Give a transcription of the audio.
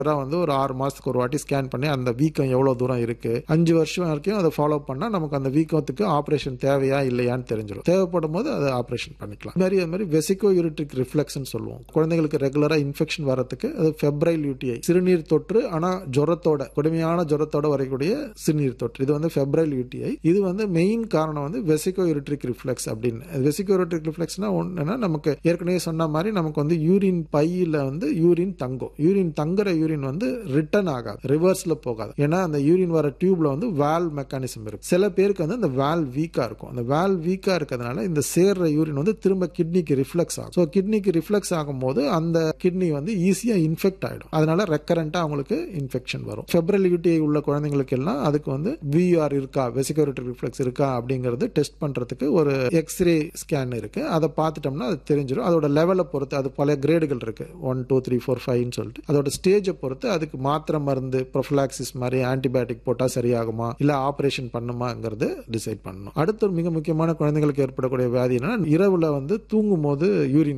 ரெகுலராக வந்து ஒரு ஆறு மாதத்துக்கு ஒரு வாட்டி ஸ்கேன் பண்ணி அந்த வீக்கம் எவ்வளோ தூரம் இருக்கு அஞ்சு வருஷம் வரைக்கும் அதை ஃபாலோ பண்ணால் நமக்கு அந்த வீக்கத்துக்கு ஆப்ரேஷன் தேவையா இல்லையான்னு தெரிஞ்சிடும் தேவைப்படும் போது அதை ஆப்ரேஷன் பண்ணிக்கலாம் இது மாதிரி அது மாதிரி வெசிகோ யூரிட்ரிக் ரிஃப்ளெக்ஷன் சொல்லுவோம் குழந்தைகளுக்கு ரெகுலராக இன்ஃபெக்ஷன் வரதுக்கு அது ஃபெப்ரைல் யூடிஐ சிறுநீர் தொற்று ஆனால் ஜுரத்தோட கொடுமையான ஜுரத்தோட வரக்கூடிய சிறுநீர் தொற்று இது வந்து ஃபெப்ரைல் யூடிஐ இது வந்து மெயின் காரணம் வந்து வெசிகோ யூரிட்ரிக் ரிஃப்ளெக்ஸ் அப்படின்னு வெசிகோ யூரிட்ரிக் ரிஃப்ளெக்ஸ்னா ஒன்றுனா நமக்கு ஏற்கனவே சொன்ன மாதிரி நமக்கு வந்து யூரின் பையில வந்து யூரின் தங்கும் யூரின் தங்குற யூரின் வந்து ரிட்டர்ன் ஆகாது ரிவர்ஸ்ல போகாது ஏன்னா அந்த யூரின் வர டியூப்ல வந்து வால் மெக்கானிசம் இருக்கு சில பேருக்கு வந்து அந்த வால் வீக்கா இருக்கும் அந்த வால் வீக்கா இருக்கிறதுனால இந்த சேர்ற யூரின் வந்து திரும்ப கிட்னிக்கு ரிஃப்ளெக்ஸ் ஆகும் ஸோ கிட்னிக்கு ரிஃப்ளெக்ஸ் ஆகும்போது அந்த கிட்னி வந்து ஈஸியா இன்ஃபெக்ட் ஆயிடும் அதனால ரெக்கரண்டா அவங்களுக்கு இன்ஃபெக்ஷன் வரும் ஃபெப்ரல் யூடிஐ உள்ள குழந்தைங்களுக்கு எல்லாம் அதுக்கு வந்து விஆர் இருக்கா வெசிகோரிட்டி ரிஃப்ளெக்ஸ் இருக்கா அப்படிங்கிறது டெஸ்ட் பண்றதுக்கு ஒரு எக்ஸ்ரே ஸ்கேன் இருக்கு அதை பார்த்துட்டோம்னா அது தெரிஞ்சிடும் அதோட லெவலை பொறுத்து அது பல கிரேடுகள் இருக்கு ஒன் டூ த்ரீ ஃபோர் ஃபைவ்னு சொல்லிட்டு அதோட ஸ்டேஜை பொறுத்து அதுக்கு மாத்திரை மருந்து ப்ரொஃபிளாக்சிஸ் மாதிரி ஆன்டிபயோட்டிக் போட்டால் சரியாகுமா இல்லை ஆப்ரேஷன் பண்ணுமாங்கிறது டிசைட் பண்ணணும் அடுத்து ஒரு மிக முக்கியமான குழந்தைங்களுக்கு ஏற்படக்கூடிய வியாதி என்னன்னா இரவுல வந்து தூங்கும் போது யூரின்